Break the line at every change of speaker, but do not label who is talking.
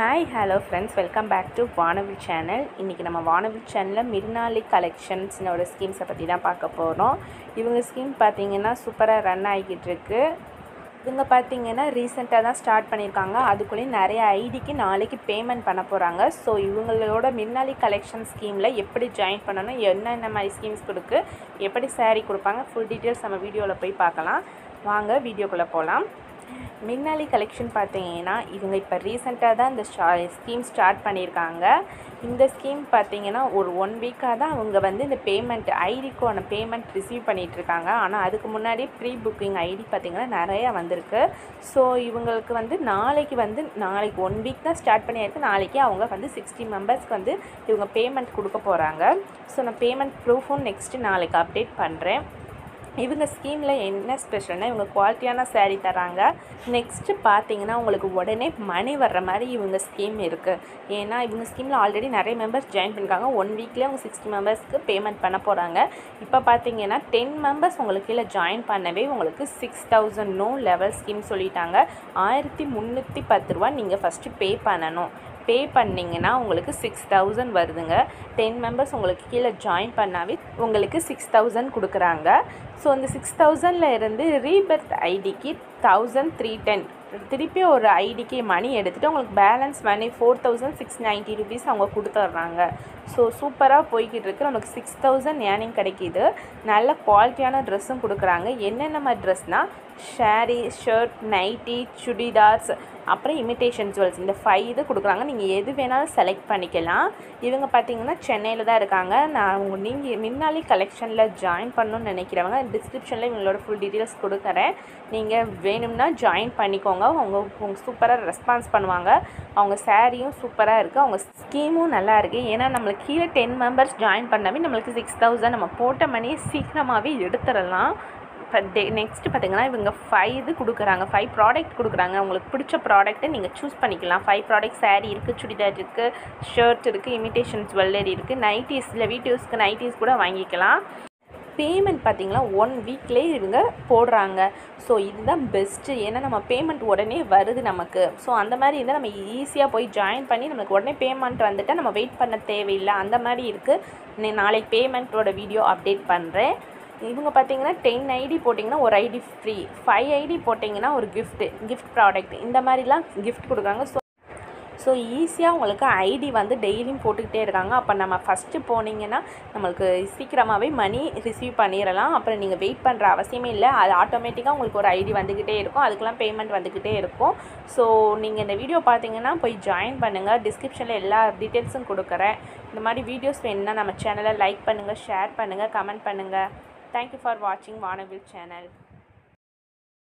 hi hello friends welcome back to Vanavil channel இன்றைக்கி நம்ம வானவில் சேனலில் மிர்னாலி கலெக்ஷன்ஸ்னோட ஸ்கீம்ஸை பற்றி தான் பார்க்க போகிறோம் இவங்க ஸ்கீம் பார்த்தீங்கன்னா சூப்பராக ரன் ஆகிக்கிட்டு இருக்கு இவங்க பார்த்தீங்கன்னா ரீசெண்டாக தான் ஸ்டார்ட் பண்ணியிருக்காங்க அதுக்குள்ளேயும் நிறைய ஐடிக்கு நாளைக்கு பேமெண்ட் பண்ண போகிறாங்க ஸோ இவங்களோட மிர்னாலி கலெக்ஷன் ஸ்கீமில் எப்படி ஜாயின் பண்ணணும் என்னென்ன மாதிரி ஸ்கீம்ஸ் கொடுக்கு எப்படி saree கொடுப்பாங்க ஃபுல் டீட்டெயில்ஸ் நம்ம வீடியோவில் போய் பார்க்கலாம் வாங்க வீடியோக்குள்ளே போகலாம் மின்னாலி கலெக்ஷன் பார்த்தீங்கன்னா இவங்க இப்போ ரீசெண்டாக தான் இந்த ஸ்டா ஸ்கீம் ஸ்டார்ட் பண்ணியிருக்காங்க இந்த ஸ்கீம் பார்த்தீங்கன்னா ஒரு ஒன் வீக்காக தான் அவங்க வந்து இந்த பேமெண்ட் ஐடிக்கான பேமெண்ட் ரிசீவ் பண்ணிகிட்ருக்காங்க ஆனால் அதுக்கு முன்னாடி ப்ரீ புக்கிங் ஐடி பார்த்தீங்கன்னா நிறையா வந்திருக்கு ஸோ இவங்களுக்கு வந்து நாளைக்கு வந்து நாளைக்கு ஒன் வீக் தான் ஸ்டார்ட் பண்ணியிருக்கு நாளைக்கு அவங்க வந்து சிக்ஸ்டி மெம்பர்ஸ்க்கு வந்து இவங்க பேமெண்ட் கொடுக்க போகிறாங்க ஸோ நான் பேமெண்ட் ப்ரூஃபும் நெக்ஸ்ட்டு நாளைக்கு அப்டேட் பண்ணுறேன் இவங்க ஸ்கீமில் என்ன ஸ்பெஷல்னா இவங்க குவாலிட்டியான saree தராங்க நெக்ஸ்ட்டு பார்த்தீங்கன்னா உங்களுக்கு உடனே மணி வர்ற மாதிரி இவங்க ஸ்கீம் இருக்குது ஏன்னா இவங்க ஸ்கீமில் ஆல்ரெடி நிறைய மெம்பர்ஸ் ஜாயின் பண்ணிருக்காங்க ஒன் வீக்லேயே அவங்க சிக்ஸ்டி மெம்பர்ஸ்க்கு பேமெண்ட் பண்ண போகிறாங்க இப்போ பார்த்தீங்கன்னா டென் மெம்பர்ஸ் உங்களுக்கு கீழே ஜாயின் பண்ணவே உங்களுக்கு six thousand no level scheme சொல்லிட்டாங்க ஆயிரத்தி முந்நூற்றி பத்து ரூபா நீங்கள் ஃபஸ்ட்டு பே பண்ணணும் பே பண்ணிங்கன்னா உங்களுக்கு சிக்ஸ் தௌசண்ட் வருதுங்க டென் மெம்பர்ஸ் உங்களுக்கு கீழே ஜாயின் பண்ணாவே உங்களுக்கு சிக்ஸ் தௌசண்ட் கொடுக்குறாங்க ஸோ அந்த சிக்ஸ் தௌசண்டில் இருந்து ரீபர்த் ஐடிக்கு தௌசண்ட் த்ரீ டென் திருப்பி ஒரு ஐடிக்கு மணி எடுத்துகிட்டு உங்களுக்கு balance money four thousand six ninety rupees அவங்க கொடுத்துட்றாங்க ஸோ சூப்பராக போய்கிட்டு இருக்கு நமக்கு சிக்ஸ் தௌசண்ட் ஏர்னிங் கிடைக்கிது நல்ல குவாலிட்டியான ட்ரெஸ்ஸும் கொடுக்குறாங்க என்னென்ன மாதிரி ட்ரெஸ்னால் ஷேரி ஷர்ட் நைட்டி சுடிதார்ஸ் அப்புறம் இமிட்டேஷன் ஜுவல்ஸ் இந்த ஃபைவ் இது கொடுக்குறாங்க நீங்கள் எது வேணாலும் செலக்ட் பண்ணிக்கலாம் இவங்க பார்த்தீங்கன்னா சென்னையில் தான் இருக்காங்க நான் உங்க நீங்கள் முன்னாலே கலெக்ஷனில் ஜாயின் பண்ணணும்னு நினைக்கிறவங்க டிஸ்கிரிப்ஷனில் இவங்களோட ஃபுல் டீட்டெயில்ஸ் கொடுக்குறேன் நீங்கள் வேணும்னா ஜாயின் பண்ணிக்கோங்க அவங்க அவங்க சூப்பராக ரெஸ்பான்ஸ் பண்ணுவாங்க அவங்க சாரியும் சூப்பராக இருக்குது அவங்க ஸ்கீமும் நல்லா இருக்குது ஏன்னா நம்மளுக்கு கீழே டென் மெம்பர்ஸ் ஜாயின் பண்ணாவே நம்மளுக்கு சிக்ஸ் தௌசண்ட் நம்ம போட்ட மணியை சீக்கிரமாகவே எடுத்துடலாம் இப்போ டே நெக்ஸ்ட்டு பார்த்தீங்கன்னா இவங்க ஃபைவ் இது கொடுக்குறாங்க ஃபைவ் ப்ராடக்ட் கொடுக்குறாங்க உங்களுக்கு பிடிச்ச ப்ராடக்ட்டை நீங்கள் சூஸ் பண்ணிக்கலாம் ஃபைவ் ப்ராடக்ட் saree இருக்குது சுடிதார் இருக்குது ஷர்ட் இருக்குது இமிட்டேஷன் ஜுவல்லரி இருக்குது நைட்டிஸ் இல்லை வீட்டு யூஸ்க்கு நைட்டிஸ் கூட வாங்கிக்கலாம் பேமெண்ட் பார்த்தீங்கன்னா ஒன் வீக்லேயே இவங்க போடுறாங்க ஸோ இதுதான் பெஸ்ட்டு ஏன்னா நம்ம பேமெண்ட் உடனே வருது நமக்கு ஸோ அந்த மாதிரி இருந்தால் நம்ம ஈஸியாக போய் ஜாயின் பண்ணி நமக்கு உடனே பேமெண்ட் வந்துட்டால் நம்ம வெயிட் பண்ண தேவையில்லை அந்த மாதிரி இருக்குது நாளைக்கு பேமெண்ட்டோட வீடியோ அப்டேட் பண்ணுறேன் இவங்க பார்த்தீங்கன்னா டென் ஐடி போட்டிங்கன்னா ஒரு ஐடி ஃப்ரீ ஃபைவ் ஐடி போட்டிங்கன்னா ஒரு கிஃப்ட்டு கிஃப்ட் ப்ராடக்ட் இந்த மாதிரிலாம் கிஃப்ட் கொடுக்குறாங்க ஸோ ஸோ ஈஸியாக உங்களுக்கு ஐடி வந்து டெய்லியும் போட்டுக்கிட்டே இருக்காங்க அப்போ நம்ம ஃபஸ்ட்டு போனீங்கன்னா நம்மளுக்கு சீக்கிரமாகவே மணி ரிசீவ் பண்ணிடலாம் அப்புறம் நீங்கள் வெயிட் பண்ணுற அவசியமே இல்லை அது ஆட்டோமேட்டிக்காக உங்களுக்கு ஒரு ஐடி வந்துக்கிட்டே இருக்கும் அதுக்கெலாம் பேமெண்ட் வந்துக்கிட்டே இருக்கும் ஸோ நீங்கள் இந்த வீடியோ பார்த்தீங்கன்னா போய் ஜாயின் பண்ணுங்கள் டிஸ்கிரிப்ஷனில் எல்லா டீட்டெயில்ஸும் கொடுக்குறேன் இந்த மாதிரி வீடியோஸ் வேணும்னா நம்ம சேனலை லைக் பண்ணுங்கள் ஷேர் பண்ணுங்கள் கமெண்ட் பண்ணுங்கள் தேங்க்யூ ஃபார் வாட்சிங் வானவில் சேனல்